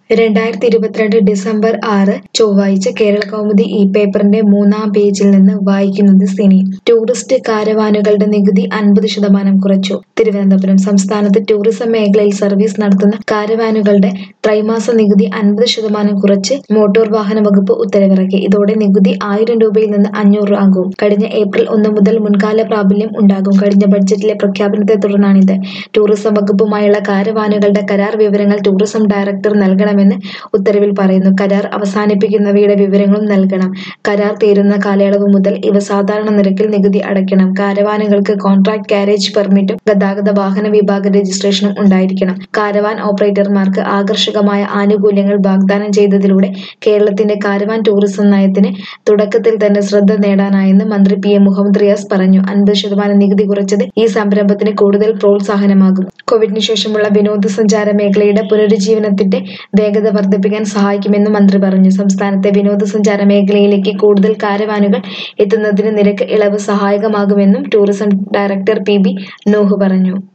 രണ്ടായിരത്തി ഇരുപത്തിരണ്ട് ഡിസംബർ ആറ് ചൊവ്വാഴ്ച കേരള കൗമുദി ഈ പേപ്പറിന്റെ മൂന്നാം പേജിൽ നിന്ന് വായിക്കുന്നത് സിനി ടൂറിസ്റ്റ് കാരവാനുകളുടെ നികുതി അൻപത് ശതമാനം കുറച്ചു തിരുവനന്തപുരം സംസ്ഥാനത്ത് ടൂറിസം മേഖലയിൽ സർവീസ് നടത്തുന്ന കാരവാനുകളുടെ ത്രൈമാസ നികുതി അൻപത് ശതമാനം കുറച്ച് മോട്ടോർ വാഹന വകുപ്പ് ഉത്തരവിറക്കി ഇതോടെ നികുതി ആയിരം രൂപയിൽ നിന്ന് അഞ്ഞൂറ് ആകും കഴിഞ്ഞ ഏപ്രിൽ ഒന്ന് മുതൽ മുൻകാല പ്രാബല്യം ഉണ്ടാകും കഴിഞ്ഞ ബഡ്ജറ്റിലെ പ്രഖ്യാപനത്തെ തുടർന്നാണിത് ടൂറിസം വകുപ്പുമായുള്ള കാരവാനുകളുടെ കരാർ വിവരങ്ങൾ ടൂറിസം ഡയറക്ടർ നൽകണമെന്ന് ഉത്തരവിൽ പറയുന്നു കരാർ അവസാനിപ്പിക്കുന്നവയുടെ വിവരങ്ങളും നൽകണം കരാർ തീരുന്ന കാലയളവ് മുതൽ ഇവ സാധാരണ നിരക്കിൽ നികുതി അടയ്ക്കണം കാരവാനുകൾക്ക് കോൺട്രാക്ട് കാരേജ് പെർമിറ്റും ഗതാഗത വാഹന വിഭാഗ രജിസ്ട്രേഷനും ഉണ്ടായിരിക്കണം കാരവാൻ ഓപ്പറേറ്റർമാർക്ക് ആകർഷകമായ ആനുകൂല്യങ്ങൾ വാഗ്ദാനം ചെയ്തതിലൂടെ കേരളത്തിന്റെ കാരവാൻ ടൂറിസം നയത്തിന് തുടക്കത്തിൽ തന്നെ ശ്രദ്ധ നേടാനായെന്ന് മന്ത്രി പി എ മുഹമ്മദ് റിയാസ് പറഞ്ഞു അൻപത് ശതമാനം നികുതി കുറച്ചത് ഈ സംരംഭത്തിന് കൂടുതൽ പ്രോത്സാഹനമാകും കോവിഡിന് ശേഷമുള്ള വിനോദസഞ്ചാര മേഖലയുടെ പുനരുജ്ജീവനത്തിന്റെ വേഗത വർദ്ധിപ്പിക്കാൻ സഹായിക്കുമെന്നും മന്ത്രി പറഞ്ഞു സംസ്ഥാനത്തെ വിനോദസഞ്ചാര മേഖലയിലേക്ക് കൂടുതൽ കാരവാനുകൾ എത്തുന്നതിന് നിരക്ക് ഇളവ് സഹായകമാകുമെന്നും tourism director P B Nooh പറഞ്ഞു